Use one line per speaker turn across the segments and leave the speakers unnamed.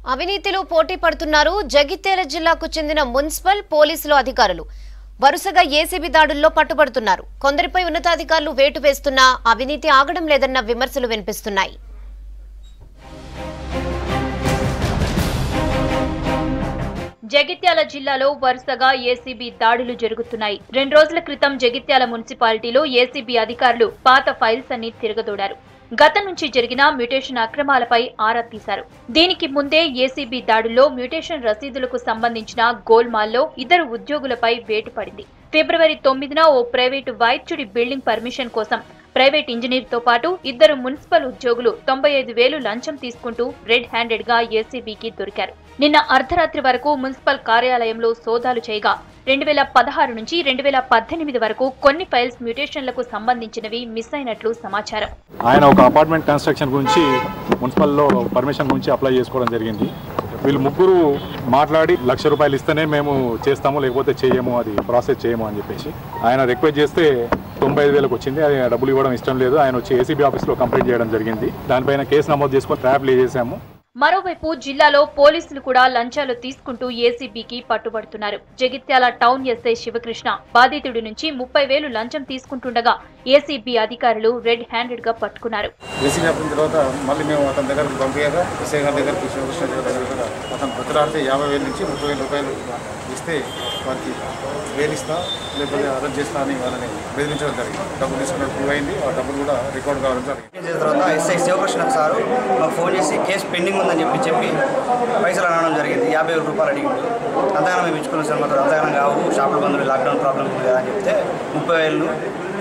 అవినీతిలో పోటీ పడుతున్నారు జగిత్యాల జిల్లాకు చెందిన మున్సిపల్ పోలీసులు అధికారులు వరుసగా ఏసీబీ దాడుల్లో పట్టుబడుతున్నారు కొందరిపై ఉన్నతాధికారులు వేటు వేస్తున్నా అవినీతి ఆగడం లేదన్న విమర్శలు వినిపిస్తున్నాయి
జగిత్యాల జిల్లాలో వరుసగా ఏసీబీ దాడులు జరుగుతున్నాయి రెండు రోజుల క్రితం జగిత్యాల మున్సిపాలిటీలో ఏసీబీ అధికారులు పాత ఫైల్స్ అన్ని తిరగదోడారు గతం నుంచి జరిగిన మ్యూటేషన్ అక్రమాలపై ఆరా తీశారు దీనికి ముందే ఏసీబీ దాడుల్లో మ్యూటేషన్ రసీదులకు సంబంధించిన గోల్మాల్లో ఇద్దరు ఉద్యోగులపై వేటు పడింది ఫిబ్రవరి తొమ్మిదిన ఓ ప్రైవేటు వైద్యుడి బిల్డింగ్ పర్మిషన్ కోసం ప్రైవేట్ ఇంజనీర్ తో పాటు ఇద్దరు మున్సిపల్ ఉద్యోగులు తొంభై ఐదు వేలు లంచం తీసుకుంటూ రెడ్ హ్యాండెడ్ గా ఏసీబీకి దొరికారు నిన్న అర్ధరాత్రి వరకు మున్సిపల్ కార్యాలయంలో సోదాలు చేయగా రెండు వేల పదహారు నుంచి రెండు వేల పద్దెనిమిది వరకు కొన్ని ఫైల్స్ మ్యూటేషన్లకు సంబంధించినవి మిస్ అయినట్లు సమాచారం
ఆయన ఒక అపార్ట్మెంట్ కన్స్ట్రక్షన్ గురించి మున్సిపల్లో పర్మిషన్ గురించి అప్లై చేసుకోవడం జరిగింది వీళ్ళు ముగ్గురు మాట్లాడి లక్ష రూపాయలు ఇస్తేనే మేము చేస్తాము లేకపోతే చేయము అది ప్రాసెస్ చేయము అని చెప్పేసి ఆయన రిక్వెస్ట్ చేస్తే తొంభై ఐదు వేలకు వచ్చింది అది డబ్బులు ఇవ్వడం ఇష్టం లేదు ఆయన వచ్చి ఏసీబీ ఆఫీస్లో కంప్లైంట్ చేయడం జరిగింది దానిపైన కేసు నమోదు చేసుకొని ట్రాప్ చేసాము
మరోవైపు జిల్లాలో పోలీసులు కూడా లంచాలు తీసుకుంటూ ఏసీబీకి పట్టుబడుతున్నారు జగిత్యాల టౌన్ ఎస్ఐ శివకృష్ణ బాధితుడి నుంచి ముప్పై వేలు లంచం తీసుకుంటుండగా ఏసీబీ అధికారులు రెడ్ హ్యాండెడ్ గా పట్టుకున్నారు
బేసిక్ అయిపోయిన తర్వాత మళ్ళీ మేము అతని దగ్గరకు పంపించగా ఎస్ఐ గారి దగ్గరికి శివకృష్ణ గారి దగ్గర కూడా అతను బతిలాడితే యాభై వేల నుంచి ముప్పై వేల రూపాయలు ఇస్తే వారికి వేలు ఇస్తా లేకపోతే అరెస్ట్ చేస్తా అని వాళ్ళని బెదిరించడం జరిగింది డబ్బులు తీసుకున్న ప్రూవ్ అయింది ఆ డబ్బులు కూడా రికార్డ్ కావడం జరిగింది
చేసిన తర్వాత ఎస్ఐ శివకృష్ణ సారు మాకు ఫోన్ చేసి కేసు పెండింగ్ ఉందని చెప్పి చెప్పి పైసలు అనడం జరిగింది యాభై వేల రూపాయలు అడిగిండు అంతగానం మేము ఇచ్చుకున్న సార్ మాత్రం అంతగానం కావు షాపులు బంధువులు లాక్డౌన్ ప్రాబ్లం ఉంది కదా అని చెప్తే ముప్పై వేలు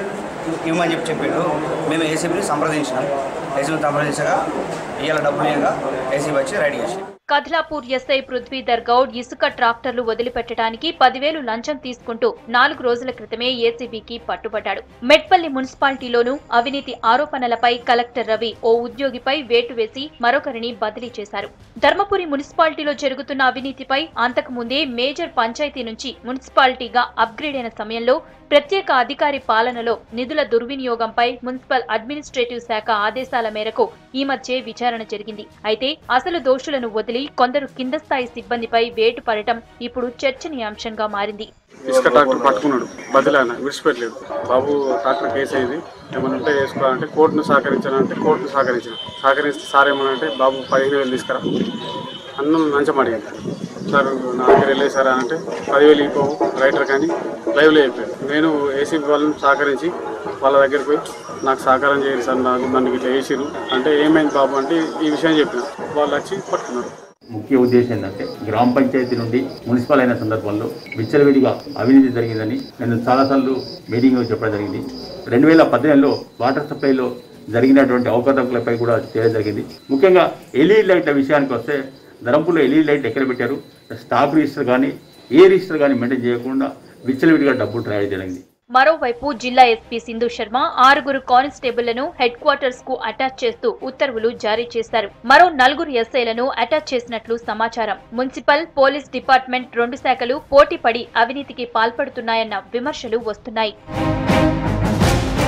ఇవ్వమని చెప్పి చెప్పిండు మేము ఏసీబీని సంప్రదించినాం ఏసీబీని సంప్రదించగా ఇవాళ డబ్బులు ఇవ్వగా ఏసీబీ వచ్చి రెడీ చేసి
కథలాపూర్ ఎస్ఐ పృథ్వీధర్ గౌడ్ ఇసుక ట్రాక్టర్లు వదిలిపెట్టడానికి పదివేలు లంచం తీసుకుంటూ నాలుగు రోజుల క్రితమే ఏసీబీకి పట్టుబడ్డాడు మెట్పల్లి మున్సిపాలిటీలోనూ అవినీతి ఆరోపణలపై కలెక్టర్ రవి ఓ ఉద్యోగిపై వేటు వేసి మరొకరిని బదిలీ చేశారు ధర్మపురి మున్సిపాలిటీలో జరుగుతున్న అవినీతిపై అంతకుముందే మేజర్ పంచాయతీ నుంచి మున్సిపాలిటీగా అప్గ్రేడ్ అయిన సమయంలో ప్రత్యేక అధికారి పాలనలో నిధుల దుర్వినియోగంపై మున్సిపల్ అడ్మినిస్ట్రేటివ్ శాఖ ఆదేశాల మేరకు ఈ మధ్య విచారణ జరిగింది అయితే అసలు దోషులను వదిలి కొందరు కింద స్థాయి సిబ్బందిపై వేటు పడటం ఇప్పుడు చర్చనీయాంశంగా మారింది
ఇసుక ట్రాక్టర్ పట్టుకున్నాడు బదిలాన విడిచిపెట్టలేదు బాబు ట్రాక్టర్ కేసు అయింది ఏమన్నా ఉంటే వేసుకోవాలంటే కోర్టును సహకరించాలంటే కోర్టును సహకరించిన సహకరిస్తే సార్ ఏమనంటే బాబు పదిహేను వేలు తీసుకురా అన్నం లంచం అడిగాను సార్ నా దగ్గర వెళ్ళే సార్ అని అంటే పదివేలు ఇవ్వవు రైటర్ కానీ లైవ్లో చెప్పారు నేను ఏసీబీ వాళ్ళని సహకరించి వాళ్ళ దగ్గరికి పోయి నాకు సహకారం చేయాలి సార్ నాకు నన్ను ఇట్లా వేసిరు అంటే ఏమైంది బాబు అంటే ఈ విషయం చెప్పిన వాళ్ళు వచ్చి పట్టుకున్నారు
ముఖ్య ఉద్దేశం ఏంటంటే గ్రామ పంచాయతీ నుండి మున్సిపల్ అయిన సందర్భంలో విచ్చలవిడిగా అవినీతి జరిగిందని నేను చాలాసార్లు మీటింగ్లో చెప్పడం జరిగింది రెండు వేల పద్దెనిమిదిలో వాటర్ సప్లైలో జరిగినటువంటి అవకతవకలపై కూడా చేయడం జరిగింది ముఖ్యంగా ఎల్ఈడి లైట్ల విషయానికి వస్తే ధరంపూర్లో ఎల్ఈడి లైట్ ఎక్కడ పెట్టారు స్టాక్ రిజిస్టర్ కానీ ఏ రిజిస్టర్ కానీ మెయింటైన్ చేయకుండా విచ్చలవిడిగా డబ్బులు ట్రాయల్ జరిగింది
మరోవైపు జిల్లా ఎస్పీ సింధు శర్మ ఆరుగురు కానిస్టేబుళ్లను హెడ్ క్వార్టర్స్ కు అటాచ్ చేస్తూ ఉత్తర్వులు జారీ చేశారు మరో నలుగురు ఎస్ఐలను అటాచ్ చేసినట్లు సమాచారం మున్సిపల్ పోలీస్ డిపార్ట్మెంట్ రెండు శాఖలు పోటీ పడి అవినీతికి పాల్పడుతున్నాయన్న విమర్శలు వస్తున్నాయి